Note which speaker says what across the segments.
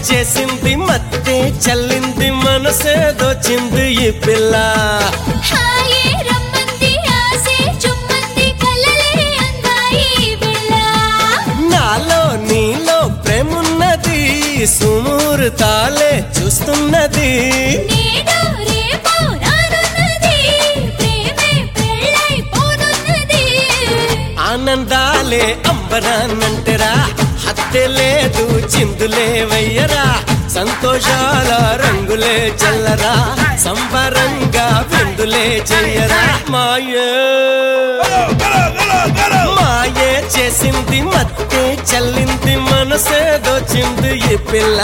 Speaker 1: చేసింది మత్తే చల్లింది మనసే దోచింది ఈ పిల్ల
Speaker 2: హాయే రమ్మంది ఆసే చుమ్మంది కలలే అందాయి వేళ
Speaker 1: నాలో నీలో ప్రేమున్నది సుమూర్తాలే చూస్తున్నది
Speaker 2: నేడు రేపు రానున్నది ప్రేమే పెళ్ళైపోనున్నది
Speaker 1: ఆనందాలే అంబరాన్నంటరా హత్య లేదు చిందులే వయ్యరా సంతోషాల రంగులే చల్లరా సంబరంగా విందులే చెయ్యరా మాయే మాయే చేసింది మత్తే చల్లింది మనసే దోచింది ఈ పిల్ల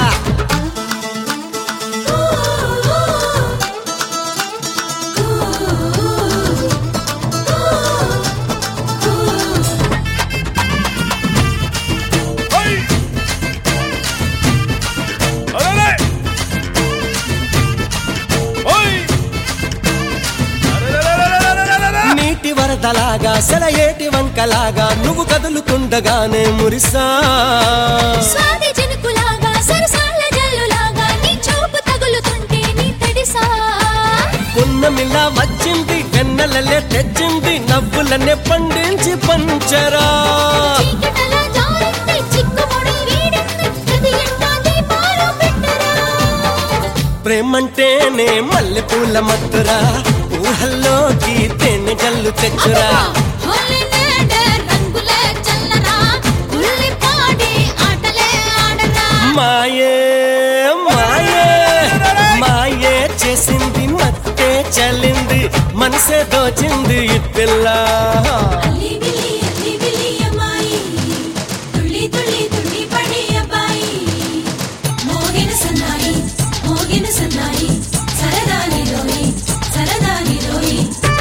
Speaker 1: నీటి వరదలాగా సెలయేటి వంకలాగా నువ్వు కదులుతుండగానే మురిసా
Speaker 2: స్వాతి చినుకులాగా సరసాల జల్లులాగా నీ చూపు తగులుతుంటే నీ తడిసా
Speaker 1: పున్నమిలా వచ్చింది వెన్నెలలే తెచ్చింది నవ్వులనే పండించి పంచరా
Speaker 2: చీకటలా జారింది చిక్కుముడి వీడింది ప్రతి ఇంటా దీపాలు పెట్టరా
Speaker 1: ప్రేమంటేనే మల్లె పూల మత్తురా ఊహల్లోకి తేనె జల్లు తెచ్చురా
Speaker 2: హోలీ నేడే రంగులే చల్లరా ఉల్లి పాడి ఆటలే ఆడరా
Speaker 1: మాయే మాయే మాయే చేసింది మత్తే చల్లింది మనసే దోచింది ఈ పిల్ల
Speaker 2: అల్లి బిల్లి అల్లి బిల్లి అమ్మాయి తుళ్ళి తుళ్ళి తుళ్ళి పడే అబ్బాయి మోగిన సన్నాయి మోగిన సన్నాయి సరదాని రోయి సరదాని రోయి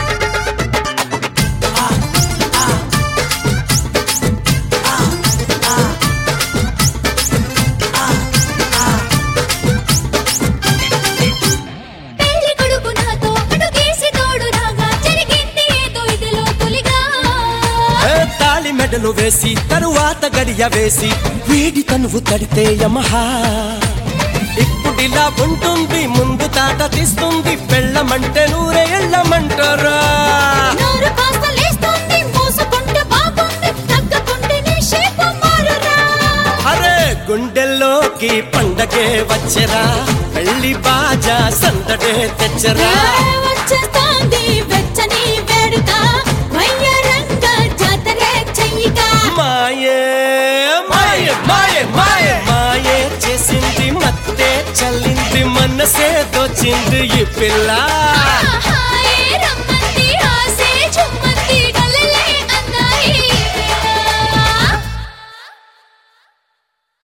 Speaker 2: పెళ్లి కొడుకు నాతో అడుగేసి తోడు రాగా జరిగింది ఏదో ఇదిలో తొలిగా
Speaker 1: ఏ తాళి మెడలు వేసి తరువాత గడియ వేసి వీడి తనువు తడితే యమహా ఇప్పుడిలా ఉంటుంది ముందు తాట తీస్తుంది వెళ్ళమంటే నూరే ఎళ్ళమంటారా
Speaker 2: నోరు కాస్త లేస్తుంది మోసుకుంటే బాగుంది తగ్గకుంటే నీ షేపు మారురా
Speaker 1: అరే గుండెల్లోకి పండగే వచ్చరా పెళ్లి బాజా సందడే తెచ్చరా
Speaker 2: ఏ వచ్చేస్తోంది వెచ్చని వేడుక వయ్యారంగ జాతరే చెయ్యిగా
Speaker 1: మాయే మాయే మాయే మాయే మాయే చేసింది మత్తే చల్లింది మనసే దోచింది ఈ పిల్ల